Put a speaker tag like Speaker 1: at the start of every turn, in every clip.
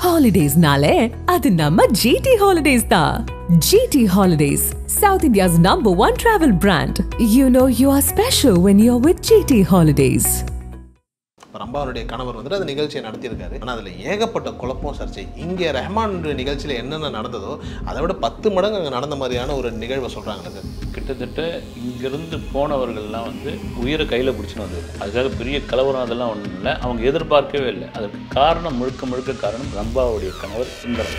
Speaker 1: ஹாலிடேஸ்னாலே அது நம்ம ஜிடி ஹாலிடேஸ் தான் GT Holidays South India's number one travel brand you know you are special when you are with GT Holidays
Speaker 2: ரம்பாவுடைய கணவர் வந்துட்டு அந்த நிகழ்ச்சியை நடத்தியிருக்காரு ஆனால் அதில் ஏகப்பட்ட குழப்பம் சர்ச்சை இங்கே ரஹ்மான் நிகழ்ச்சியில் என்னென்ன நடந்ததோ அதை விட பத்து மடங்கு அங்கே நடந்த மாதிரியான ஒரு நிகழ்வை சொல்கிறாங்க சார்
Speaker 3: கிட்டத்தட்ட இங்கிருந்து போனவர்கள்லாம் வந்து உயிரை கையில் பிடிச்சின்னு வந்தது அதுக்காக பெரிய கலவரம் அதெல்லாம் ஒன்றும் இல்லை அவங்க எதிர்பார்க்கவே இல்லை அதற்கு காரணம் முழுக்க முழுக்க காரணம் ரம்பாவுடைய கணவர் இந்திரன்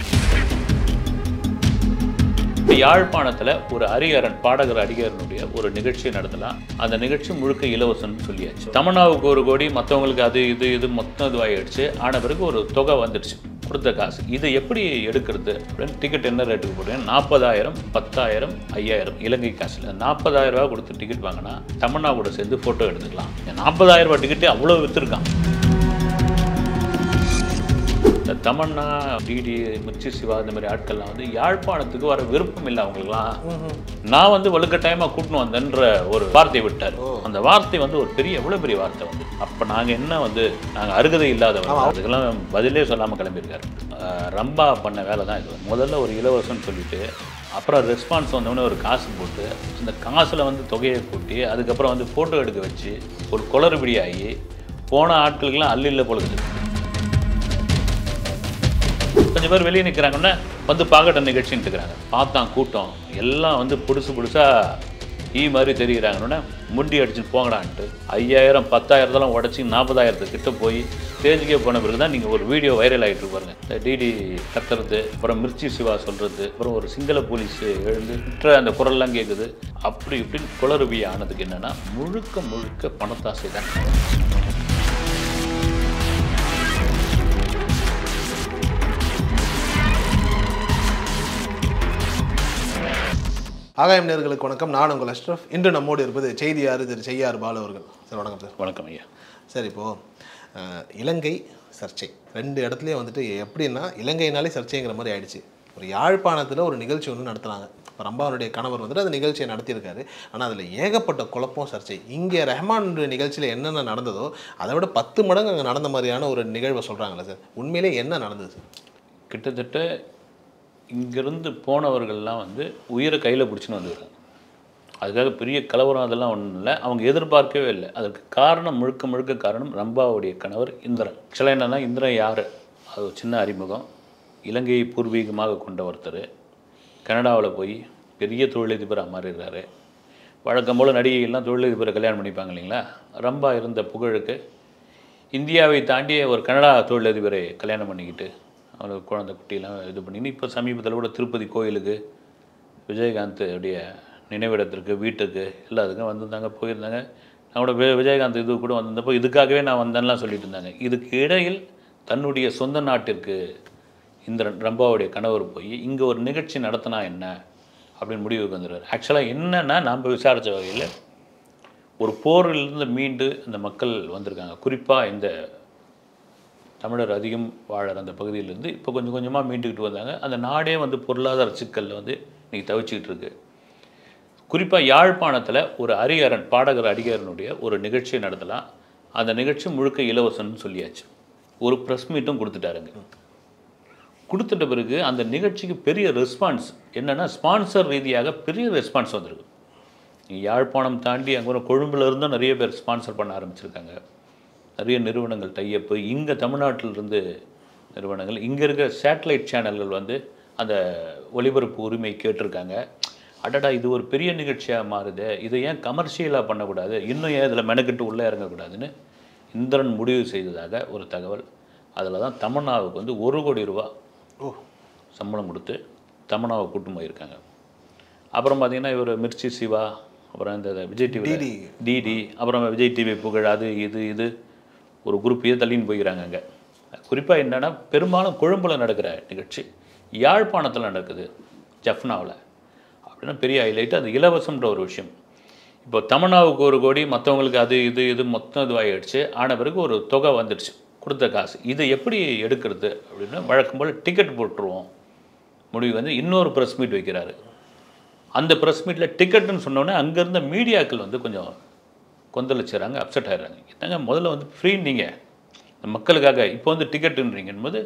Speaker 3: இப்ப யாழ்ப்பாணத்தில் ஒரு அரிகரன் பாடகர் அடிகரனுடைய ஒரு நிகழ்ச்சியை நடத்தலாம் அந்த நிகழ்ச்சி முழுக்க இலவசம்னு சொல்லியாச்சு தமன்னாவுக்கு ஒரு கோடி மற்றவங்களுக்கு அது இது இது மொத்தம் இதுவாகிடுச்சு ஆன பிறகு ஒரு தொகை வந்துடுச்சு கொடுத்த காசு இதை எப்படி எடுக்கிறது அப்படின்னு டிக்கெட் என்ன ரேட்டுக்கு போடுறேன் நாற்பதாயிரம் பத்தாயிரம் ஐயாயிரம் இலங்கை காசில் நாற்பதாயிரம் ரூபாய் கொடுத்து டிக்கெட் வாங்கினா தமன்னா கூட சேர்ந்து ஃபோட்டோ எடுத்துக்கலாம் நாற்பதாயிரம் ரூபாய் டிக்கெட்டே அவ்வளோ விற்றுருக்கான் இந்த தமன்னா டிடி மிர்ச்சி சிவா இந்த மாதிரி ஆட்கள்லாம் வந்து யாழ்ப்பாணத்துக்கு வர விருப்பம் இல்லை அவங்களுக்குலாம் நான் வந்து வலுக்கட்டாயமாக கூட்டின்னு வந்தேன்ற ஒரு வார்த்தையை விட்டார் அந்த வார்த்தை வந்து ஒரு பெரிய எவ்வளோ பெரிய வார்த்தை வந்து அப்போ நாங்கள் என்ன வந்து நாங்கள் அருகதை இல்லாதவங்க அதுக்கெல்லாம் பதிலே சொல்லாமல் கிளம்பியிருக்காரு அஹ் ரம்பா பண்ண வேலை தான் இது முதல்ல ஒரு இலவசம்னு சொல்லிட்டு அப்புறம் ரெஸ்பான்ஸ் வந்தோடனே ஒரு காசு போட்டு அந்த காசில் வந்து தொகையை கூட்டி அதுக்கப்புறம் வந்து ஃபோட்டோ எடுக்க வச்சு ஒரு குளறுபடி ஆகி போன ஆட்களுக்கெல்லாம் அல்லில்ல பொழுது கொஞ்சம் பேர் வெளியே நிற்கிறாங்கன்னா வந்து பார்க்கட்டும் நிகழ்ச்சின்னு இருக்கிறாங்க பார்த்தான் கூட்டம் எல்லாம் வந்து புதுசு புதுசாக ஈ மாதிரி தெரிகிறாங்கன்னா முண்டி அடிச்சுன்னு போங்கடான்ட்டு ஐயாயிரம் பத்தாயிரத்தெல்லாம் உடச்சி நாற்பதாயிரத்து கிட்ட போய் ஸ்டேஜுக்கே போன பிறகு தான் நீங்கள் ஒரு வீடியோ வைரல் ஆகிட்டு இருக்கு பாருங்க இந்த டிடி கத்துறது அப்புறம் மிர்ச்சி சிவா சொல்கிறது அப்புறம் ஒரு சிங்கள போலீஸ் எழுந்து விட்டுற அந்த குரல்லாம் கேட்குது அப்படி இப்படின்னு குளறுபி ஆனதுக்கு என்னென்னா முழுக்க முழுக்க பணத்தாசை தான்
Speaker 2: ஆகாயம் நேர்களுக்கு வணக்கம் நான் உங்கள் அஷ்ரஃப் இன்று நம்மோடு இருப்பது செய்தியார் திரு செய்யார் பாலு அவர்கள் சார் வணக்கம் சார்
Speaker 3: வணக்கம் ஐயா
Speaker 2: சார் இப்போது இலங்கை சர்ச்சை ரெண்டு இடத்துலையும் வந்துட்டு எப்படின்னா இலங்கைனாலே சர்ச்சைங்கிற மாதிரி ஆயிடுச்சு ஒரு யாழ்ப்பாணத்தில் ஒரு நிகழ்ச்சி ஒன்று நடத்துனாங்க இப்போ ரம்பாவனுடைய கணவர் வந்துட்டு அந்த நிகழ்ச்சியை நடத்தியிருக்காரு ஆனால் அதில் ஏகப்பட்ட குழப்பம் சர்ச்சை இங்கே ரஹ்மான் நிகழ்ச்சியில் என்னென்ன நடந்ததோ அதை விட பத்து மடங்கு அங்கே நடந்த மாதிரியான ஒரு நிகழ்வை சொல்கிறாங்களே சார் உண்மையிலே என்ன நடந்தது சார்
Speaker 3: கிட்டத்தட்ட இங்கிருந்து போனவர்கள்லாம் வந்து உயிரை கையில் பிடிச்சின்னு வந்துருக்காங்க அதுக்காக பெரிய கலவரம் அதெல்லாம் ஒன்றும் இல்லை அவங்க எதிர்பார்க்கவே இல்லை அதற்கு காரணம் முழுக்க முழுக்க காரணம் ரம்பாவுடைய கணவர் இந்திரன் ஆக்சுவலாக என்னென்னா இந்திரன் யார் அது ஒரு சின்ன அறிமுகம் இலங்கையை பூர்வீகமாக கொண்ட ஒருத்தர் கனடாவில் போய் பெரிய தொழிலதிபராக மாறிடுறாரு வழக்கம் போல் நடிகைகள்லாம் தொழிலதிபரை கல்யாணம் பண்ணிப்பாங்க இல்லைங்களா ரம்பா இருந்த புகழுக்கு இந்தியாவை தாண்டி ஒரு கனடா தொழிலதிபரை கல்யாணம் பண்ணிக்கிட்டு அவனுக்கு குழந்தை குட்டியெல்லாம் இது பண்ணின்னு இப்போ சமீபத்தில் கூட திருப்பதி கோயிலுக்கு விஜயகாந்த் உடைய நினைவிடத்திற்கு வீட்டுக்கு எல்லாத்துக்கும் வந்திருந்தாங்க போயிருந்தாங்க நான் கூட வி- விஜயகாந்த் இது கூட வந்திருந்தப்போ இதுக்காகவே நான் வந்தேன்லாம் சொல்லிட்டு இருந்தாங்க இதுக்கு இடையில் தன்னுடைய சொந்த நாட்டிற்கு இந்த ரம்பாவுடைய கணவர் போய் இங்கே ஒரு நிகழ்ச்சி நடத்தினா என்ன அப்படின்னு முடிவுக்கு வந்துடுறாரு ஆக்சுவலாக என்னன்னா நாம் விசாரித்த வகையில் ஒரு போரிலிருந்து மீண்டு இந்த மக்கள் வந்திருக்காங்க குறிப்பாக இந்த தமிழர் அதிகம் வாழற அந்த பகுதியிலேருந்து இப்போ கொஞ்சம் கொஞ்சமாக மீண்டுக்கிட்டு வந்தாங்க அந்த நாடே வந்து பொருளாதார சிக்கலில் வந்து இன்னைக்கு தவிச்சிக்கிட்டு இருக்கு குறிப்பாக யாழ்ப்பாணத்தில் ஒரு அரிகரன் பாடகர் அடிகரனுடைய ஒரு நிகழ்ச்சியை நடத்தலாம் அந்த நிகழ்ச்சி முழுக்க இலவசம்னு சொல்லியாச்சு ஒரு ப்ரெஸ் மீட்டும் கொடுத்துட்டாருங்க கொடுத்துட்ட பிறகு அந்த நிகழ்ச்சிக்கு பெரிய ரெஸ்பான்ஸ் என்னென்னா ஸ்பான்சர் ரீதியாக பெரிய ரெஸ்பான்ஸ் வந்திருக்கு யாழ்ப்பாணம் தாண்டி அங்கே கொழும்புல இருந்தும் நிறைய பேர் ஸ்பான்சர் பண்ண ஆரம்பிச்சிருக்காங்க நிறைய நிறுவனங்கள் டையப்பு இங்கே தமிழ்நாட்டிலிருந்து நிறுவனங்கள் இங்கே இருக்கிற சேட்டலைட் சேனல்கள் வந்து அந்த ஒளிபரப்பு உரிமை கேட்டிருக்காங்க அடடா இது ஒரு பெரிய நிகழ்ச்சியாக மாறுது இதை ஏன் கமர்ஷியலாக பண்ணக்கூடாது இன்னும் ஏன் இதில் மெனக்கிட்டு உள்ளே இறங்கக்கூடாதுன்னு இந்திரன் முடிவு செய்ததாக ஒரு தகவல் அதில் தான் தமன்னாவுக்கு வந்து ஒரு கோடி ரூபா
Speaker 2: ஓ
Speaker 3: சம்பளம் கொடுத்து தமன்னாவை கூட்டு போயிருக்காங்க அப்புறம் பார்த்தீங்கன்னா இவர் மிர்ச்சி சிவா அப்புறம் இந்த விஜய் டிவி
Speaker 2: டிடி.
Speaker 3: டிடி அப்புறம் விஜய் டிவி புகழ் அது இது இது ஒரு குரூப்பையே தள்ளின்னு போய்க்கிறாங்க அங்கே குறிப்பாக என்னென்னா பெரும்பாலும் கொழும்புல நடக்கிற நிகழ்ச்சி யாழ்ப்பாணத்தில் நடக்குது ஜஃப்னாவில் அப்படின்னா பெரிய ஹைலைட் அது இலவசம்ன்ற ஒரு விஷயம் இப்போ தமன்னாவுக்கு ஒரு கோடி மற்றவங்களுக்கு அது இது இது மொத்தம் இதுவாகிடுச்சு ஆன பிறகு ஒரு தொகை வந்துடுச்சு கொடுத்த காசு இதை எப்படி எடுக்கிறது அப்படின்னா வழக்கம் போல் டிக்கெட் போட்டுருவோம் முடிவு வந்து இன்னொரு ப்ரெஸ் மீட் வைக்கிறாரு அந்த ப்ரெஸ் மீட்டில் டிக்கெட்டுன்னு சொன்னோடனே அங்கேருந்த மீடியாக்கள் வந்து கொஞ்சம் கொந்தளிச்சுறாங்க அப்செட் ஆயிடுறாங்க என்னங்க முதல்ல வந்து ஃப்ரீ நீங்கள் மக்களுக்காக இப்போ வந்து டிக்கெட்டுன்றீங்கன்னு போது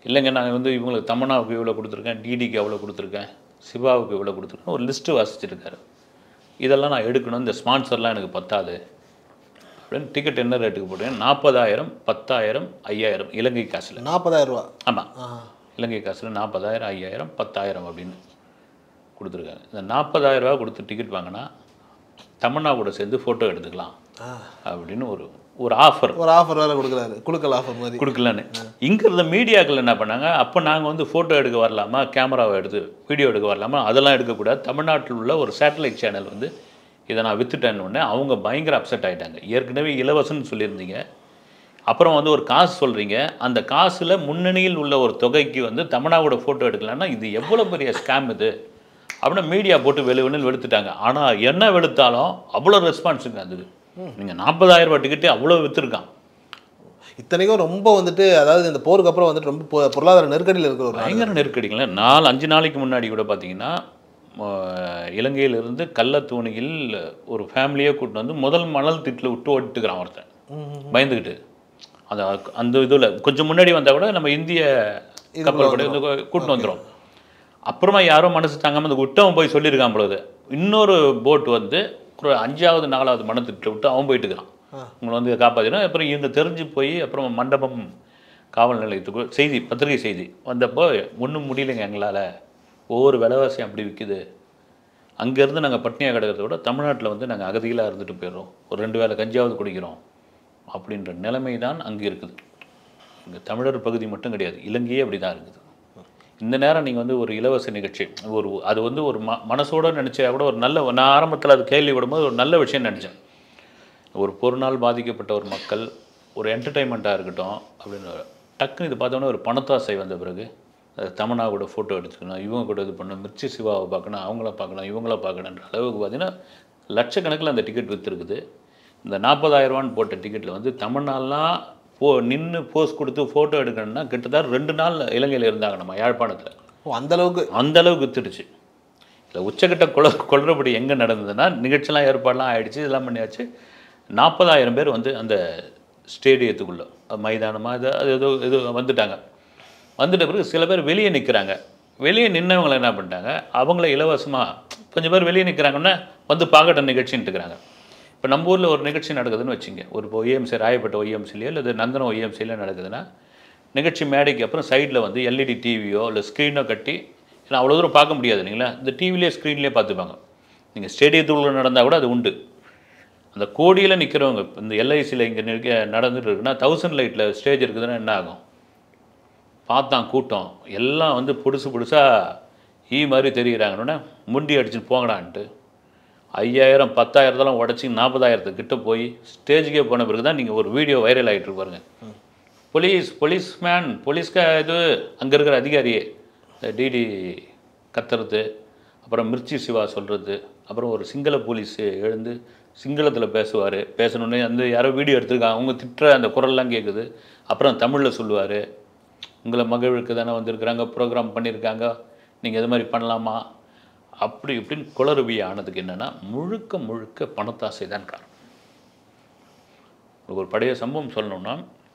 Speaker 3: இல்லைங்க நான் வந்து இவங்களுக்கு தமன்னாவுக்கு இவ்வளோ கொடுத்துருக்கேன் டிடிக்கு அவ்வளோ கொடுத்துருக்கேன் சிவாவுக்கு இவ்வளோ கொடுத்துருக்கேன் ஒரு லிஸ்ட்டு வாசிச்சிருக்காரு இதெல்லாம் நான் எடுக்கணும் இந்த ஸ்பான்சர்லாம் எனக்கு பத்தாது அப்படின்னு டிக்கெட் என்ன ரேட்டுக்கு போட்டேன் நாற்பதாயிரம் பத்தாயிரம் ஐயாயிரம் இலங்கை காசில்
Speaker 2: நாற்பதாயிரம் ரூபா
Speaker 3: ஆமாம் இலங்கை காசில் நாற்பதாயிரம் ஐயாயிரம் பத்தாயிரம் அப்படின்னு கொடுத்துருக்காங்க இந்த நாற்பதாயிரம் ரூபா கொடுத்து டிக்கெட் வாங்கினா தமன்னா கூட சேர்ந்து ஃபோட்டோ எடுத்துக்கலாம் அப்படின்னு ஒரு ஒரு ஆஃபர்
Speaker 2: ஒரு ஆஃபர் வேறு கொடுக்குறாரு குழுக்கள் ஆஃபர் மாதிரி
Speaker 3: கொடுக்கலன்னு இங்கே இருந்த மீடியாக்கள் என்ன பண்ணாங்க அப்போ நாங்கள் வந்து ஃபோட்டோ எடுக்க வரலாமா கேமராவை எடுத்து வீடியோ எடுக்க வரலாமா அதெல்லாம் எடுக்கக்கூடாது தமிழ்நாட்டில் உள்ள ஒரு சேட்டலைட் சேனல் வந்து இதை நான் வித்துட்டேன்னு உடனே அவங்க பயங்கர அப்செட் ஆகிட்டாங்க ஏற்கனவே இலவசம்னு சொல்லியிருந்தீங்க அப்புறம் வந்து ஒரு காசு சொல்கிறீங்க அந்த காசில் முன்னணியில் உள்ள ஒரு தொகைக்கு வந்து தமிழ்நாவோட ஃபோட்டோ எடுக்கலாம்னா இது எவ்வளோ பெரிய ஸ்கேம் இது அப்படின்னு மீடியா போட்டு வெளு வெளுன்னு வெளுத்துட்டாங்க ஆனால் என்ன வெளுத்தாலும் அவ்வளோ ரெஸ்பான்ஸுங்க அது நீங்கள் நாற்பதாயிரம் ரூபாய் டிக்கெட்டு அவ்வளோ விற்றுருக்கான்
Speaker 2: இத்தனைக்கும் ரொம்ப வந்துட்டு அதாவது இந்த போருக்கு அப்புறம் வந்துட்டு ரொம்ப பொ- பொருளாதார நெருக்கடியில் இருக்கிற ஒரு நாடு.
Speaker 3: பயங்கர நெருக்கடிங்களே நாலு அஞ்சு நாளைக்கு முன்னாடி கூட பார்த்தீங்கன்னா அஹ், இலங்கையிலிருந்து கள்ளத்தோணியில் ஒரு ஃபேமிலியே கூட்டிட்டு வந்து முதல் மணல் திட்டில் விட்டு ஓட்டுக்கிறான் ஒருத்தன் பயந்துக்கிட்டு அந்த அந்த இதில் கொஞ்சம் முன்னாடி வந்தால் கூட நம்ம இந்திய கப்பல் கூட வந்து கூட்டிட்டு வந்துடும் அப்புறமா யாரோ மனசு தாங்காமல் அந்த விட்டவன் போய் சொல்லியிருக்கான் பொழுது இன்னொரு போட் வந்து ஒரு அஞ்சாவது நாலாவது மணத்திட்டில் விட்டு அவன் போயிட்டு இருக்கிறான் உங்களை வந்து காப்பாற்றினா அப்புறம் இவங்க தெரிஞ்சு போய் அப்புறம் மண்டபம் காவல் நிலையத்துக்கு செய்தி பத்திரிகை செய்தி வந்தப்போ ஒன்றும் முடியலைங்க எங்களால் ஒவ்வொரு விலைவாசியும் அப்படி விற்குது அங்கேருந்து நாங்கள் பட்னியாக கிடக்கிறத விட தமிழ்நாட்டில் வந்து நாங்கள் அகதிகளாக இருந்துட்டு போயிடுறோம் ஒரு ரெண்டு வேளை கஞ்சியாவது குடிக்கிறோம் அப்படின்ற நிலைமை தான் அங்கே இருக்குது இங்கே தமிழர் பகுதி மட்டும் கிடையாது இலங்கையே அப்படி தான் இருக்குது இந்த நேரம் நீங்கள் வந்து ஒரு இலவச நிகழ்ச்சி ஒரு அது வந்து ஒரு ம மனசோட நினச்சா கூட ஒரு நல்ல நான் ஆரம்பத்தில் அது கேள்வி விடும்போது ஒரு நல்ல விஷயம் நினச்சேன் ஒரு பொருளால் பாதிக்கப்பட்ட ஒரு மக்கள் ஒரு என்டர்டைன்மெண்ட்டாக இருக்கட்டும் அப்படின்னு டக்குன்னு இது பார்த்தோன்னே ஒரு பணத்தாசை வந்த பிறகு அது தமன்னா கூட ஃபோட்டோ எடுத்துக்கணும் இவங்க கூட இது பண்ணணும் மிர்ச்சி சிவாவை பார்க்கணும் அவங்கள பார்க்கணும் இவங்கள பார்க்கணுன்ற அளவுக்கு பார்த்தீங்கன்னா லட்சக்கணக்கில் அந்த டிக்கெட் விற்றுருக்குது இந்த நாற்பதாயிரரூவான்னு போட்ட டிக்கெட்டில் வந்து தமிழ்நாள்லாம் போ நின்று போஸ் கொடுத்து ஃபோட்டோ எடுக்கணும்னா கிட்டத்தட்ட ரெண்டு நாள் இலங்கையில் இருந்தாங்க நம்ம யாழ்ப்பாணத்தில்
Speaker 2: ஓ அந்த அளவுக்கு
Speaker 3: அந்த அளவுக்கு வித்துடுச்சு இல்லை உச்சக்கட்ட குள கொள்றபடி எங்கே நடந்ததுன்னா நிகழ்ச்சிலாம் ஏற்பாடுலாம் ஆயிடுச்சு இதெல்லாம் பண்ணியாச்சு நாற்பதாயிரம் பேர் வந்து அந்த ஸ்டேடியத்துக்குள்ளே மைதானமாக இது அது ஏதோ இது வந்துட்டாங்க வந்துட்ட பிறகு சில பேர் வெளியே நிற்கிறாங்க வெளியே நின்னவங்களை என்ன பண்ணிட்டாங்க அவங்கள இலவசமாக கொஞ்சம் பேர் வெளியே நிற்கிறாங்கன்னா வந்து பார்க்கட்டும் நிகழ்ச்சின்னு இருக்கிறாங்க இப்போ நம்ம ஊரில் ஒரு நிகழ்ச்சி நடக்குதுன்னு வச்சுங்க ஒரு ஒய்எம்சி ராயப்பட்ட ஒய்எம்சிலையோ இல்லை நந்தனம் ஒய்எம்சிலையோ நடக்குதுன்னா நிகழ்ச்சி மேடைக்கு அப்புறம் சைடில் வந்து எல்இடி டிவியோ இல்லை ஸ்க்ரீனோ கட்டி ஏன்னா அவ்வளோ தூரம் பார்க்க முடியாது இல்லைங்களா இந்த டிவிலே ஸ்க்ரீன்லேயே பார்த்துப்பாங்க நீங்கள் ஸ்டேடியத்துக்குள்ளே நடந்தால் கூட அது உண்டு அந்த கோடியில் நிற்கிறவங்க இந்த எல்ஐசியில் இங்கே நிற்க நடந்துட்டு இருக்குன்னா தௌசண்ட் லைட்டில் ஸ்டேஜ் இருக்குதுன்னா என்ன ஆகும் பார்த்தான் கூட்டம் எல்லாம் வந்து புதுசு புதுசாக ஈ மாதிரி தெரிகிறாங்கன்னொன்னே முண்டி அடிச்சுட்டு போங்கடான்ட்டு ஐயாயிரம் பத்தாயிரத்தெல்லாம் உடச்சி நாற்பதாயிரத்துக்கு கிட்ட போய் ஸ்டேஜுக்கே போன பிறகு தான் நீங்கள் ஒரு வீடியோ வைரல் ஆகிட்டு இருக்கு பாருங்க போலீஸ் போலீஸ்மேன் போலீஸ்க இது அங்கே இருக்கிற அதிகாரியே டிடி கத்துறது அப்புறம் மிர்ச்சி சிவா சொல்கிறது அப்புறம் ஒரு சிங்கள போலீஸ் எழுந்து சிங்களத்தில் பேசுவார் பேசணுன்னே அந்த யாரோ வீடியோ எடுத்திருக்காங்க அவங்க திட்டுற அந்த குரல்லாம் கேட்குது அப்புறம் தமிழில் சொல்லுவார் உங்களை மகிழ்வுக்கு தானே வந்திருக்கிறாங்க ப்ரோக்ராம் பண்ணியிருக்காங்க நீங்கள் இது மாதிரி பண்ணலாமா அப்படி இப்படின்னு குளறுபி ஆனதுக்கு என்னென்னா முழுக்க முழுக்க பணத்தாசை தான் காரணம் உங்களுக்கு ஒரு பழைய சம்பவம் சொல்லணும்னா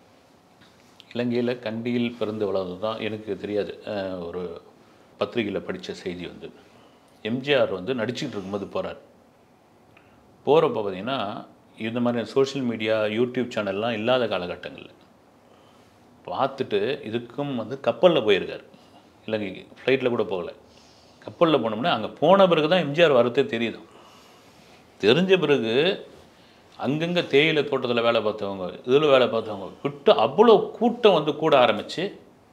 Speaker 3: இலங்கையில் கண்டியில் பிறந்து வளர்ந்து தான் எனக்கு தெரியாது அஹ், ஒரு பத்திரிகையில் படித்த செய்தி வந்து எம்ஜிஆர் வந்து நடிச்சுக்கிட்டு இருக்கும்போது போகிறார் போகிறப்ப பார்த்தீங்கன்னா இந்த மாதிரி சோஷியல் மீடியா யூடியூப் சேனல்லாம் இல்லாத காலகட்டங்களில் பார்த்துட்டு இதுக்கும் வந்து கப்பலில் போயிருக்கார் இலங்கைக்கு ஃப்ளைட்டில் கூட போகல கப்பலில் போனோம்னா அங்கே போன பிறகு தான் எம்ஜிஆர் வரதே தெரியுது தெரிஞ்ச பிறகு அங்கங்கே தேயிலை தோட்டத்தில் வேலை பார்த்தவங்க இதில் வேலை பார்த்தவங்க விட்டு அவ்வளோ கூட்டம் வந்து கூட ஆரம்பித்து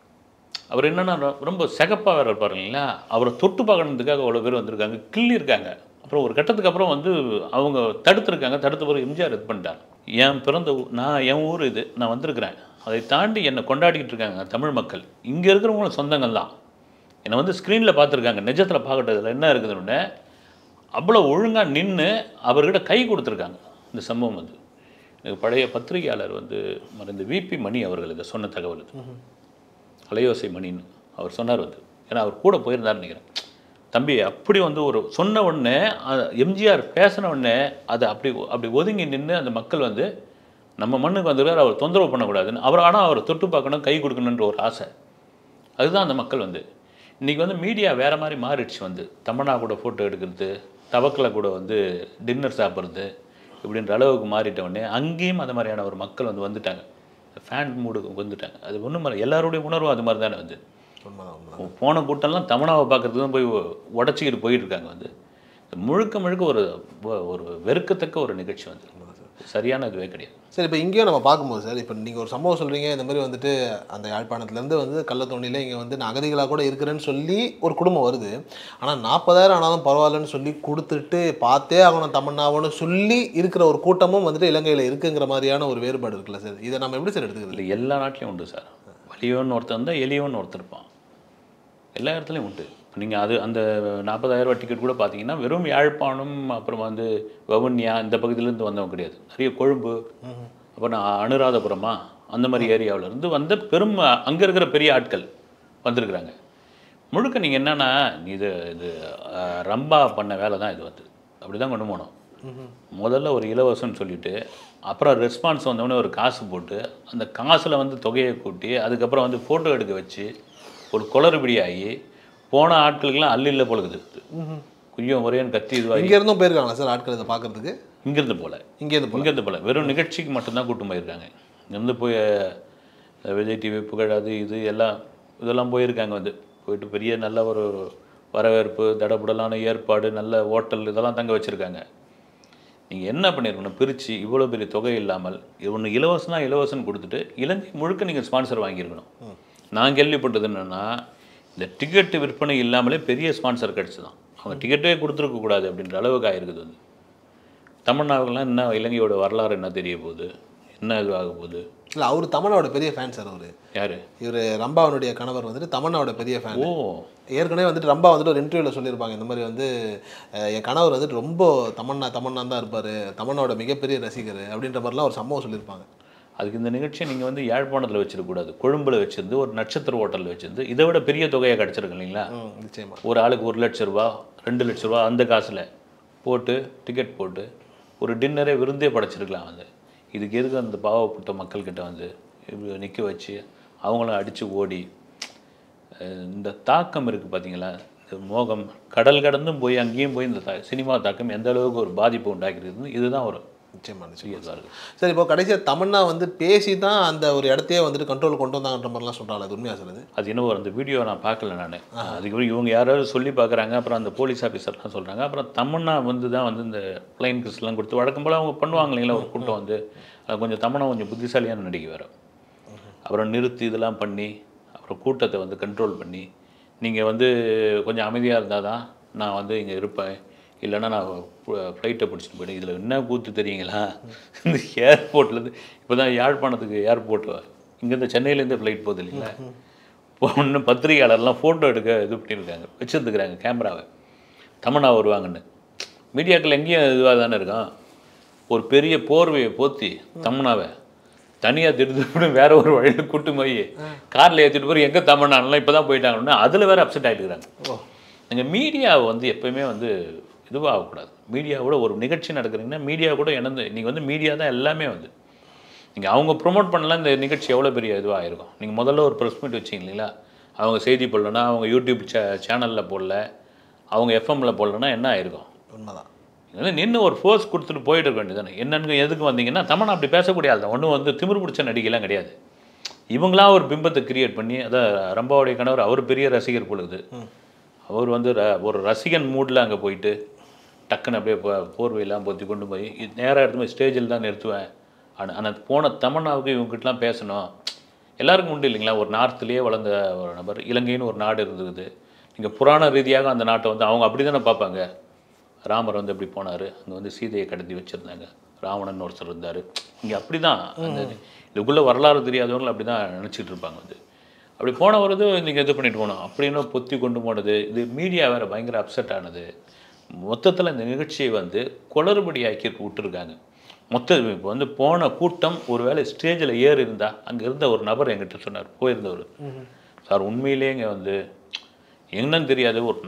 Speaker 3: அவர் என்னன்னா ரொ- ரொம்ப சிகப்பாக வேறு இருப்பார் இல்லைங்களா அவரை தொட்டு பார்க்கறதுக்காக அவ்வளோ பேர் வந்திருக்காங்க கிள்ளி இருக்காங்க அப்புறம் ஒரு கட்டத்துக்கு அப்புறம் வந்து அவங்க தடுத்துருக்காங்க தடுத்த பிறகு எம்ஜிஆர் இது பண்ணிட்டாங்க என் பிறந்த ஊ- நான் என் ஊர் இது நான் வந்திருக்கிறேன் அதை தாண்டி என்னை கொண்டாடிக்கிட்டு இருக்காங்க தமிழ் மக்கள் இங்கே இருக்கிறவங்களும் சொந்தங்கள் தான் என்னை வந்து ஸ்க்ரீனில் பார்த்துருக்காங்க நிஜத்தில் பார்க்கட்டதில் என்ன இருக்குதுன்னு அவ்வளோ ஒழுங்காக நின்று அவர்கிட்ட கை கொடுத்துருக்காங்க இந்த சம்பவம் வந்து எனக்கு பழைய பத்திரிகையாளர் வந்து மறைந்த விபி மணி அவர்கள் இதை சொன்ன தகவல் இது அலையோசை மணின்னு அவர் சொன்னார் வந்து ஏன்னா அவர் கூட போயிருந்தாருன்னு நினைக்கிறேன் தம்பி அப்படி வந்து ஒரு சொன்ன உடனே அ- எம்ஜிஆர் பேசின உடனே அதை அப்படி அப்படி ஒதுங்கி நின்று அந்த மக்கள் வந்து நம்ம மண்ணுக்கு வந்துருக்கார் அவர் தொந்தரவு பண்ணக்கூடாதுன்னு அவர் ஆனால் அவரை தொட்டு பார்க்கணும் கை கொடுக்கணுன்ற ஒரு ஆசை அதுதான் அந்த மக்கள் வந்து இன்றைக்கி வந்து மீடியா வேறு மாதிரி மாறிடுச்சு வந்து தமன்னா கூட ஃபோட்டோ எடுக்கிறது தவக்கில் கூட வந்து டின்னர் சாப்பிட்றது இப்படின்ற அளவுக்கு மாறிட்ட உடனே அங்கேயும் அந்த மாதிரியான ஒரு மக்கள் வந்து வந்துட்டாங்க ஃபேன் மூடுக்கு வந்துட்டாங்க அது ஒன்றும் மாதிரி எல்லாருடைய உணர்வும் அது மாதிரி தானே வந்து
Speaker 2: உண்மைதான் உண்மைதான்
Speaker 3: போன கூட்டம்லாம் தமனாவை பார்க்கறதுக்கு தான் போய் உடச்சிக்கிட்டு போயிட்டு இருக்காங்க வந்து முழுக்க முழுக்க ஒரு ஒரு வெறுக்கத்தக்க ஒரு நிகழ்ச்சி வந்து சரியான இதுவே கிடையாது
Speaker 2: சரி இப்போ இங்கேயும் நம்ம பார்க்கும்போது சார் இப்போ நீங்கள் ஒரு சம்பவம் சொல்கிறீங்க இந்த மாதிரி வந்துட்டு அந்த யாழ்ப்பாணத்துலேருந்து வந்து கள்ளத்தோணியில் இங்கே வந்து நான் அகதிகளாக கூட இருக்கிறேன்னு சொல்லி ஒரு குடும்பம் வருது ஆனால் நாற்பதாயிரம் ஆனாலும் பரவாயில்லன்னு சொல்லி கொடுத்துட்டு பார்த்தே ஆகணும் தமன்னாவோன்னு சொல்லி இருக்கிற ஒரு கூட்டமும் வந்துட்டு இலங்கையில் இருக்குங்கிற மாதிரியான ஒரு வேறுபாடு இருக்குல்ல சார் இதை நம்ம எப்படி சார் எடுத்துக்கிறது
Speaker 3: இல்லை எல்லா நாட்டிலையும் உண்டு சார் வலியோன்னு ஒருத்தர் இருந்தால் எளியோன்னு ஒருத்தர் இருப்பான் எல்லா இடத்துலையும் உண்டு இப்போ நீங்கள் அது அந்த நாற்பதாயிரம் ரூபாய் டிக்கெட் கூட பார்த்தீங்கன்னா வெறும் யாழ்ப்பாணம் அப்புறம் வந்து வவுனியா இந்த பகுதியிலேருந்து வந்தவங்க கிடையாது நிறைய கொழும்பு அப்புறம் அனுராதபுரமா அந்த மாதிரி ஏரியாவுல இருந்து வந்த பெரும் அங்கே இருக்கிற பெரிய ஆட்கள் வந்திருக்கிறாங்க முழுக்க நீங்கள் என்னன்னா இது இது அஹ், ரம்பா பண்ண வேலை தான் இது வந்து அப்படி தான் கொண்டு போனோம் முதல்ல ஒரு இலவசம்னு சொல்லிட்டு அப்புறம் ரெஸ்பான்ஸ் வந்தோடனே ஒரு காசு போட்டு அந்த காசில் வந்து தொகையை கூட்டி அதுக்கப்புறம் வந்து ஃபோட்டோ எடுக்க வச்சு ஒரு குளறுபடி ஆகி போன ஆட்களுக்கெல்லாம் அல்லில்ல பொழுது குய்யம் ஒரேன்னு கத்தி இதுவாகி
Speaker 2: இங்கே இருந்தும் போயிருக்காங்களா சார் ஆட்கள் இதை பார்க்கறதுக்கு
Speaker 3: இங்கிருந்து போல
Speaker 2: இங்கேருந்து போல
Speaker 3: இங்கேருந்து போல வெறும் நிகழ்ச்சிக்கு மட்டும்தான் கூட்டு போயிருக்காங்க இங்கேருந்து போய் அஹ், விஜய் டிவி புகழ் அது இது எல்லாம் இதெல்லாம் போயிருக்காங்க வந்து போயிட்டு பெரிய நல்ல ஒரு வரவேற்பு தடபுடலான ஏற்பாடு நல்ல ஹோட்டல் இதெல்லாம் தங்க வச்சுருக்காங்க நீங்கள் என்ன பண்ணியிருக்கணும் பிரித்து இவ்வளோ பெரிய தொகை இல்லாமல் ஒன்று இலவசனா இலவசம் கொடுத்துட்டு இலங்கை முழுக்க நீங்கள் ஸ்பான்சர் வாங்கியிருக்கணும் நான் கேள்விப்பட்டது என்னென்னா இந்த டிக்கெட்டு விற்பனை இல்லாமலே பெரிய ஸ்பான்சர் கிடச்சி தான் அவங்க டிக்கெட்டே கொடுத்துருக்க கூடாது அப்படின்ற அளவுக்கு ஆயிருக்குது வந்து தமிழ்நாடுலாம் என்ன இலங்கையோட வரலாறு என்ன தெரிய போகுது என்ன இது ஆக போகுது
Speaker 2: இல்லை அவர் தமன்னாவோட பெரிய ஃபேன் சார் அவர்
Speaker 3: யார்
Speaker 2: இவர் ரம்பாவனுடைய கணவர் வந்துட்டு தமன்னாவோட பெரிய ஃபேன்
Speaker 3: ஓ
Speaker 2: ஏற்கனவே வந்துட்டு ரம்பா வந்துட்டு ஒரு இன்டர்வியூவில் சொல்லியிருப்பாங்க இந்த மாதிரி வந்து அஹ், என் கணவர் வந்துட்டு ரொம்ப தமன்னா தமன்னா தான் இருப்பார் தமன்னாவோட மிகப்பெரிய ரசிகர் அப்படின்ற மாதிரிலாம் ஒரு சம்பவம் சொல்லியிருப்பாங்க
Speaker 3: அதுக்கு இந்த நிகழ்ச்சியை நீங்கள் வந்து யாழ்ப்பாணத்தில் வச்சிருக்கக்கூடாது கொழும்பில் வச்சிருந்து ஒரு நட்சத்திர ஹோட்டலில் வச்சிருந்து இதை விட பெரிய தொகையாக கிடச்சிருக்கு இல்லைங்களா
Speaker 2: ம் நிச்சயமா
Speaker 3: ஒரு ஆளுக்கு ஒரு லட்ச ரூபா ரெண்டு லட்ச ரூபா அந்த காசில் போட்டு டிக்கெட் போட்டு ஒரு டின்னரே விருந்தே படைச்சிருக்கலாம் வந்து இதுக்கு எதுக்கு அந்த பாவப்பட்ட மக்கள்கிட்ட வந்து இப்படி நிற்க வச்சு அவங்கள அடித்து ஓடி அஹ் இந்த தாக்கம் இருக்குது பார்த்தீங்களா இந்த மோகம் கடல் கடந்தும் போய் அங்கேயும் போய் இந்த தா- சினிமா தாக்கம் எந்த அளவுக்கு ஒரு பாதிப்பு உண்டாக்கிருக்கு இதுதான் ஒரு
Speaker 2: நிச்சயமா நிச்சயமா
Speaker 3: சீரியஸாக இருக்குது
Speaker 2: சரி இப்போ கடைசியாக தமன்னா வந்து பேசி தான் அந்த ஒரு இடத்தையே வந்துட்டு கண்ட்ரோல் கொண்டு வந்தாங்கன்ற மாதிரிலாம் சொல்கிறாங்க அது உண்மையா சார் அது
Speaker 3: அது இன்னும் அந்த வீடியோ நான் பார்க்கல நான் அதுக்கப்புறம் இவங்க யாராவது சொல்லி பார்க்குறாங்க அப்புறம் அந்த போலீஸ் ஆஃபீஸர்லாம் சொல்கிறாங்க அப்புறம் தமன்னா வந்து தான் வந்து இந்த பிளைன் கிறிஸ்லாம் கொடுத்து வழக்கம் போல் அவங்க பண்ணுவாங்க இல்லைங்களா ஒரு கூட்டம் வந்து அது கொஞ்சம் தமன்னா கொஞ்சம் புத்திசாலியான நடிகை வேறு அப்புறம் நிறுத்தி இதெல்லாம் பண்ணி அப்புறம் கூட்டத்தை வந்து கண்ட்ரோல் பண்ணி நீங்கள் வந்து கொஞ்சம் அமைதியாக இருந்தால் தான் நான் வந்து இங்கே இருப்பேன் இல்லைன்னா நான் ஃப்ளைட்டை பிடிச்சிட்டு போயிட்டேன் இதில் என்ன கூத்து தெரியுங்களா இந்த ஏர்போர்ட்லேருந்து இப்போ தான் யாழ்ப்பாணத்துக்கு ஏர்போர்ட் இங்கேருந்து சென்னையிலேருந்து ஃப்ளைட் போகுது இல்லைங்களா ஒன்று பத்திரிகையாளர்லாம் ஃபோட்டோ எடுக்க இது பண்ணியிருக்காங்க வச்சுருந்துக்கிறாங்க கேமராவை தமன்னா வருவாங்கன்னு மீடியாக்கள் எங்கேயும் இதுவாக தானே இருக்கும் ஒரு பெரிய போர்வையை போத்தி தமன்னாவை தனியாக திட்டு வேற ஒரு வழியில் கூட்டு போய் காரில் ஏற்றிட்டு போய் எங்கே தமன்னாலாம் இப்போ தான் போயிட்டாங்கன்னா அதில் வேற அப்செட் ஆகிட்டு இருக்காங்க நீங்கள் மீடியாவை வந்து எப்பயுமே வந்து இதுவாகக்கூடாது மீடியாவோட ஒரு நிகழ்ச்சி நடக்குறீங்கன்னா மீடியா கூட இணைந்து நீங்கள் வந்து மீடியா தான் எல்லாமே வந்து நீங்கள் அவங்க ப்ரொமோட் பண்ணலாம் இந்த நிகழ்ச்சி எவ்வளோ பெரிய இதுவாக இருக்கும் நீங்கள் முதல்ல ஒரு ப்ரெஸ் மீட் வச்சிங்க இல்லைங்களா அவங்க செய்தி போடலன்னா அவங்க யூடியூப் சே சேனலில் போடல அவங்க எஃப்எம்ல போடலன்னா என்ன ஆயிருக்கும்
Speaker 2: உண்மைதான்
Speaker 3: இது நின்று ஒரு ஃபோர்ஸ் கொடுத்துட்டு போயிட்டு இருக்க வேண்டியதானே என்னன்னு எதுக்கு வந்தீங்கன்னா தமிழ் அப்படி பேசக்கூடிய ஆள் தான் ஒன்றும் வந்து திமிரு பிடிச்ச நடிகைலாம் கிடையாது இவங்களா ஒரு பிம்பத்தை கிரியேட் பண்ணி அதான் ரம்பாவுடைய கணவர் அவர் பெரிய ரசிகர் பொழுது அவர் வந்து ர- ஒரு ரசிகன் மூடில் அங்கே போயிட்டு டக்குன்னு அப்படியே போ- போர்வையெல்லாம் பொத்தி கொண்டு போய் நேராக எடுத்து போய் ஸ்டேஜில் தான் நிறுத்துவேன் ஆனால் ஆனால் போன தமன்னாவுக்கு இவங்ககிட்டலாம் பேசணும் எல்லாருக்கும் உண்டு இல்லைங்களா ஒரு நார்த்துலேயே வளர்ந்த ஒரு நபர் இலங்கைன்னு ஒரு நாடு இருந்தது நீங்கள் புராண ரீதியாக அந்த நாட்டை வந்து அவங்க அப்படி தானே பார்ப்பாங்க ராமர் வந்து எப்படி போனார் அங்கே வந்து சீதையை கடத்தி வச்சுருந்தாங்க ராவணன் ஒருத்தர் இருந்தார் இங்கே அப்படி தான் அந்த இதுக்குள்ளே வரலாறு தெரியாதவங்க அப்படி தான் நினச்சிட்டு இருப்பாங்க வந்து அப்படி போனவர் இது நீங்கள் இது பண்ணிட்டு போனோம் அப்படின்னு பொத்தி கொண்டு போனது இது மீடியா வேறு பயங்கர அப்செட் ஆனது மொத்தத்தில் இந்த நிகழ்ச்சியை வந்து குளறுபடி ஆக்கி விட்டுருக்காங்க மொத்த இப்போ வந்து போன கூட்டம் ஒருவேளை ஸ்டேஜில் ஏறி இருந்தால் அங்கே இருந்த ஒரு நபர் என்கிட்ட சொன்னார் போயிருந்தவர் சார் உண்மையிலேயே இங்கே வந்து என்னன்னு தெரியாது ஒரு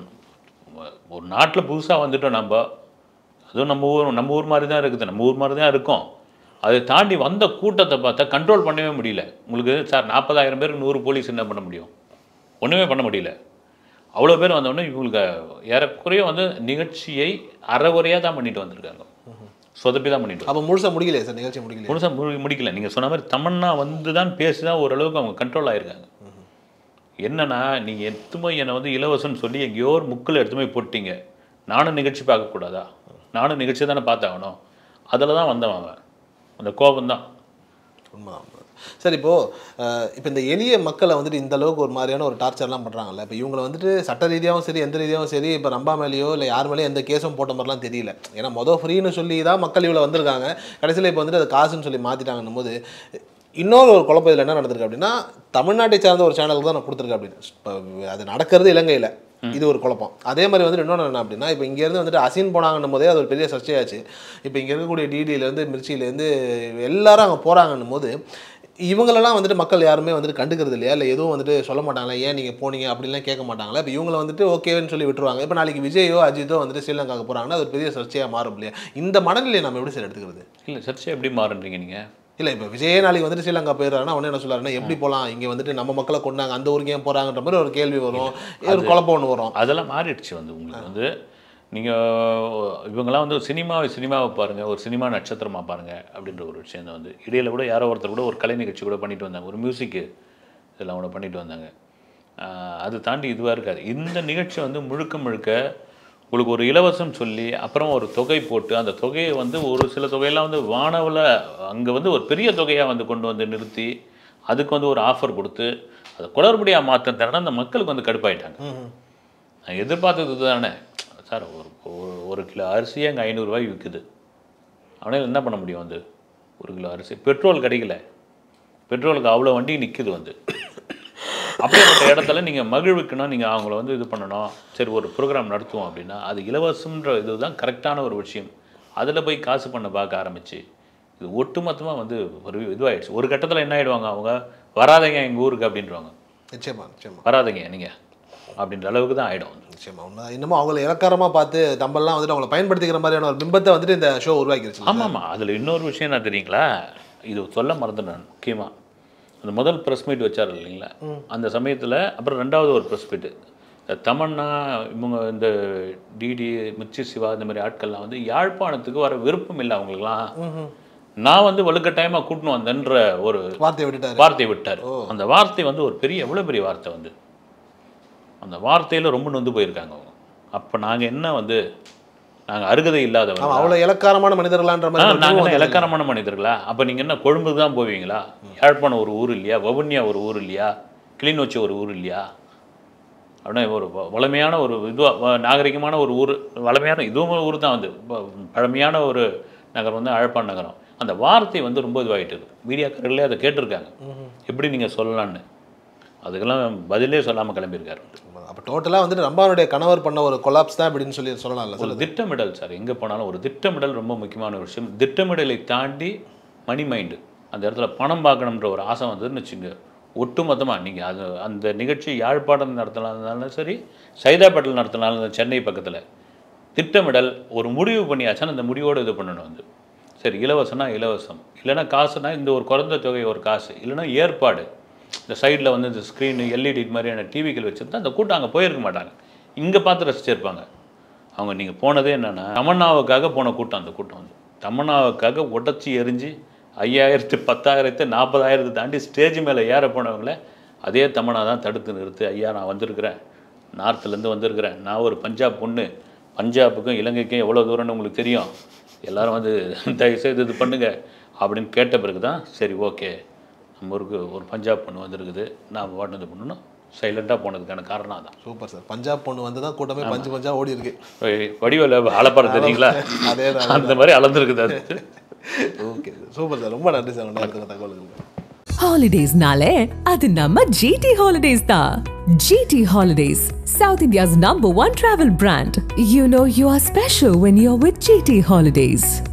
Speaker 3: ஒரு நாட்டில் புதுசாக வந்துட்டோம் நம்ம அதுவும் நம்ம ஊர் நம்ம ஊர் மாதிரி தான் இருக்குது நம்ம ஊர் மாதிரி தான் இருக்கோம் அதை தாண்டி வந்த கூட்டத்தை பார்த்தா கண்ட்ரோல் பண்ணவே முடியல உங்களுக்கு சார் நாற்பதாயிரம் பேருக்கு நூறு போலீஸ் என்ன பண்ண முடியும் ஒன்றுமே பண்ண முடியல அவ்வளோ பேர் வந்தோடனே இவங்களுக்கு ஏறக்குறைய வந்து நிகழ்ச்சியை அறகுறையாக தான் பண்ணிட்டு வந்திருக்காங்க சொதப்பி தான் பண்ணிட்டு
Speaker 2: அப்போ முழுசா முடியலையே சார் நிகழ்ச்சி முடியலையே
Speaker 3: முழுசாக முடி முடிக்கல நீங்கள் சொன்ன மாதிரி தமன்னா வந்து தான் பேசி தான் ஓரளவுக்கு அவங்க கண்ட்ரோல் ஆயிருக்காங்க என்னன்னா நீங்கள் எத்துமே என்னை வந்து இலவசம்னு சொல்லி எங்கேயோ ஒரு முக்கில் எடுத்து போய் போட்டீங்க நானும் நிகழ்ச்சி பார்க்கக்கூடாதா நானும் நிகழ்ச்சி தானே பார்த்தாகணும் அதில் தான் வந்தவன் அவன் அந்த கோபம் தான்
Speaker 2: உண்மைதான் உண்மைதான். சார் இப்போ அஹ், இப்போ இந்த எளிய மக்களை வந்துட்டு இந்த அளவுக்கு ஒரு மாதிரியான ஒரு டார்ச்சர்லாம் பண்றாங்கல்ல இப்போ இவங்களை வந்துட்டு சட்ட ரீதியாகவும் சரி எந்த ரீதியாகவும் சரி இப்போ ரம்பா மேலேயோ இல்லை யார் மேலேயும் எந்த கேஸும் போட்ட மாதிரிலாம் தெரியல ஏன்னா மொதல் ஃப்ரீன்னு சொல்லி தான் மக்கள் இவ்வளோ வந்திருக்காங்க கடைசியில் இப்போ வந்துட்டு அது காசுன்னு சொல்லி மாற்றிட்டாங்கன்னும் போது இன்னொரு ஒரு குழப்பம் இதில் என்ன நடந்திருக்கு அப்படின்னா தமிழ்நாட்டை சார்ந்த ஒரு சேனலுக்கு தான் நான் கொடுத்துருக்கேன் அப்படின்னு இப்போ அது நடக்கிறது இலங்கையில் இது ஒரு குழப்பம் அதே மாதிரி வந்துட்டு இன்னொன்று என்ன அப்படின்னா இப்போ இங்கேருந்து வந்துட்டு அசின் போனாங்கன்னும் போதே அது ஒரு பெரிய சர்ச்சையாச்சு இப்போ இங்கே இருக்கக்கூடிய டிடியிலேருந்து மிர்ச்சியிலேருந்து எல்லாரும் அங்கே போகிறாங்கன்னும் போது இவங்களெல்லாம் வந்துட்டு மக்கள் யாருமே வந்துட்டு கண்டுக்கிறது இல்லையா இல்லை எதுவும் வந்துட்டு சொல்ல மாட்டாங்களா ஏன் நீங்கள் போனீங்க அப்படிலாம் கேட்க மாட்டாங்களா இப்போ இவங்களை வந்துட்டு ஓகேன்னு சொல்லி விட்டுருவாங்க இப்போ நாளைக்கு விஜயோ அஜித்தோ வந்துட்டு ஸ்ரீலங்காவுக்கு போகிறாங்கன்னா அது ஒரு பெரிய சர்ச்சையாக மாறும் இல்லையா இந்த மனநிலையை நம்ம எப்படி சார் எடுத்துக்கிறது
Speaker 3: இல்லை சர்ச்சை எப்படி மாறுன்றீங்க நீங்கள்
Speaker 2: இல்லை இப்போ விஜயே நாளைக்கு வந்துட்டு ஸ்ரீலங்கா போயிடுறாருன்னா உடனே என்ன சொல்றாருன்னா எப்படி போகலாம் இங்கே வந்துட்டு நம்ம மக்களை கொண்டாங்க அந்த ஊருக்கு ஏன் போகிறாங்கன்ற மாதிரி ஒரு கேள்வி வரும் ஒரு குழப்பம் ஒன்று வரும்
Speaker 3: அதெல்லாம் மாறிடுச்சு வந்து உங்களுக்கு வந்து நீங்கள் இவங்கெல்லாம் வந்து சினிமாவை சினிமாவை பாருங்கள் ஒரு சினிமா நட்சத்திரமாக பாருங்கள் அப்படின்ற ஒரு விஷயம் தான் வந்து இடையில கூட யாரோ ஒருத்தர் கூட ஒரு கலை நிகழ்ச்சி கூட பண்ணிட்டு வந்தாங்க ஒரு மியூசிக்கு இதெல்லாம் கூட பண்ணிட்டு வந்தாங்க ஆஹ் அது தாண்டி இதுவாக இருக்காது இந்த நிகழ்ச்சி வந்து முழுக்க முழுக்க உங்களுக்கு ஒரு இலவசம் சொல்லி அப்புறம் ஒரு தொகை போட்டு அந்த தொகையை வந்து ஒரு சில தொகையெல்லாம் வந்து வானவில் அங்கே வந்து ஒரு பெரிய தொகையாக வந்து கொண்டு வந்து நிறுத்தி அதுக்கு வந்து ஒரு ஆஃபர் கொடுத்து அதை குளறுபடியாக மாற்ற தரணும் அந்த மக்களுக்கு வந்து கடுப்பாயிட்டாங்க நான் எதிர்பார்த்தது தானே சார் ஒரு ஒரு- ஒரு கிலோ அரிசியே அங்கே ஐநூறுரூவாய்க்கு விற்குது அவனால் என்ன பண்ண முடியும் வந்து ஒரு கிலோ அரிசி பெட்ரோல் கிடைக்கல பெட்ரோலுக்கு அவ்வளோ வண்டி நிற்குது வந்து அப்படிப்பட்ட இடத்துல நீங்கள் மகிழ்விக்கணும் நீங்கள் அவங்கள வந்து இது பண்ணணும் சரி ஒரு ப்ரோக்ராம் நடத்துவோம் அப்படின்னா அது இலவசம்ன்ற இதுதான் கரெக்டான ஒரு விஷயம் அதில் போய் காசு பண்ண பார்க்க ஆரம்பிச்சு இது ஒட்டுமொத்தமாக வந்து ஒரு இதுவாகிடுச்சு ஒரு கட்டத்தில் என்ன ஆகிடுவாங்க அவங்க வராதீங்க எங்கள் ஊருக்கு அப்படின்றவாங்க
Speaker 2: நிச்சயமா நிச்சயமா
Speaker 3: வராதீங்க நீங்கள் அப்படின்ற அளவுக்கு தான் ஆகிடும்
Speaker 2: நிச்சயமா உண்மை இன்னமும் அவங்கள இலக்காரமாக பார்த்து நம்மலாம் வந்துட்டு அவங்கள பயன்படுத்திக்கிற மாதிரியான ஒரு பிம்பத்தை வந்துட்டு இந்த ஷோ உருவாக்கிருச்சு
Speaker 3: ஆமாம் ஆமாம் அதில் இன்னொரு விஷயம் என்ன தெரியுங்களா இது சொல்ல மறந்துட்டேன் நான் முக்கியமாக அந்த முதல் ப்ரெஸ் மீட் வச்சார் இல்லைங்களா அந்த சமயத்தில் அப்புறம் ரெண்டாவது ஒரு ப்ரெஸ் மீட்டு தமன்னா இவங்க இந்த டிடி மிர்ச்சி சிவா இந்த மாதிரி ஆட்கள்லாம் வந்து யாழ்ப்பாணத்துக்கு வர விருப்பம் இல்லை அவங்களுக்குலாம் நான் வந்து வலுக்கட்டாயமாக கூட்டின்னு வந்தேன்ற ஒரு
Speaker 2: வார்த்தையை விட்டுட்டாரு
Speaker 3: வார்த்தையை விட்டார் அந்த வார்த்தை வந்து ஒரு பெரிய எவ்வளோ பெரிய வார்த்தை வந்து அந்த வார்த்தையில் ரொம்ப நொந்து போயிருக்காங்க அவங்க அப்போ நாங்கள் என்ன வந்து நாங்கள் அருகதை இல்லாதவங்க
Speaker 2: ஆமா அவ்வளோ இலக்காரமான மனிதர்களான்ற மாதிரி ஒரு
Speaker 3: நாங்கள்
Speaker 2: உருவம்
Speaker 3: என்ன
Speaker 2: வந்தது.
Speaker 3: இலக்காரமான மனிதர்களா அப்போ நீங்கள் என்ன கொழும்புக்கு தான் போவீங்களா யாழ்ப்பாணம் ஒரு ஊர் இல்லையா வவுனியா ஒரு ஊர் இல்லையா கிளிநொச்சி ஒரு ஊர் இல்லையா அப்படின்னா ஒரு வ- வளமையான ஒரு இதுவாக நாகரிகமான ஒரு ஊர் வளமையான இதுவும் ஒரு ஊர் தான் வந்து ப- பழமையான ஒரு நகரம் வந்து அழப்பான் நகரம் அந்த வார்த்தை வந்து ரொம்ப இதுவாகிட்டது மீடியாக்காரர்களே அதை கேட்டிருக்காங்க எப்படி நீங்கள் சொல்லலான்னு அதுக்கெல்லாம் பதிலே சொல்லாமல் கிளம்பியிருக்காரு
Speaker 2: அப்போ டோட்டலாக வந்துட்டு ரம்பானுடைய கணவர் பண்ண ஒரு கொலாப்ஸ் தான் அப்படின்னு சொல்லி சொல்லலாம்ல
Speaker 3: ஒரு திட்டமிடல் சார் எங்கே போனாலும் ஒரு திட்டமிடல் ரொம்ப முக்கியமான ஒரு விஷயம் திட்டமிடலை தாண்டி மணி மைண்டு அந்த இடத்துல பணம் பார்க்கணுன்ற ஒரு ஆசை வந்ததுன்னு வச்சுங்க ஒட்டுமொத்தமாக நீங்கள் அது அந்த நிகழ்ச்சி யாழ்ப்பாணம் நடத்தினாலும் சரி சைதாப்பேட்டில் நடத்தினாலும் சென்னை பக்கத்தில் திட்டமிடல் ஒரு முடிவு பண்ணியாச்சுன்னா அந்த முடிவோடு இது பண்ணணும் வந்து சரி இலவசம்னா இலவசம் இல்லைன்னா காசுனா இந்த ஒரு குறைந்த தொகை ஒரு காசு இல்லைன்னா ஏற்பாடு இந்த சைடில் வந்து இந்த ஸ்க்ரீனு எல்இடி மாதிரியான டிவிகள் வச்சுருந்தா அந்த கூட்டம் அங்கே போயிருக்க மாட்டாங்க இங்கே பார்த்து ரசிச்சிருப்பாங்க அவங்க நீங்கள் போனதே என்னென்னா தமன்னாவுக்காக போன கூட்டம் அந்த கூட்டம் வந்து தமன்னாவுக்காக உடச்சி எரிஞ்சு ஐயாயிரத்து பத்தாயிரத்து நாற்பதாயிரத்து தாண்டி ஸ்டேஜ் மேலே ஏற போனவங்கள அதே தமன்னா தான் தடுத்து நிறுத்து ஐயா நான் வந்திருக்கிறேன் நார்த்துலேருந்து வந்திருக்கிறேன் நான் ஒரு பஞ்சாப் பொண்ணு பஞ்சாபுக்கும் இலங்கைக்கும் எவ்வளோ தூரம்னு உங்களுக்கு தெரியும் எல்லாரும் வந்து தயவுசெய்து இது பண்ணுங்க அப்படின்னு கேட்ட பிறகு தான் சரி ஓகே நம்ம ஊருக்கு ஒரு பஞ்சாப் பொண்ணு வந்திருக்குது நான் வாட்டினது பண்ணணும் சைலண்ட்டாக போனதுக்கான காரணம் அதான்
Speaker 2: சூப்பர் சார் பஞ்சாப் பொண்ணு வந்து தான் கூட்டமே பஞ்சு பஞ்சா ஓடி இருக்கு
Speaker 3: வடிவில் அலப்பாரம் தெரியுங்களா
Speaker 2: அதேதான்,
Speaker 3: அந்த மாதிரி அளந்துருக்குது அது
Speaker 2: ஓகே சூப்பர் சார் ரொம்ப நன்றி சார் நேரத்துக்கு தகவலுக்கு
Speaker 1: Holidays nale, adu namma GT Holidays da. GT Holidays, South India's number one travel brand. You know you are special when you're with GT Holidays.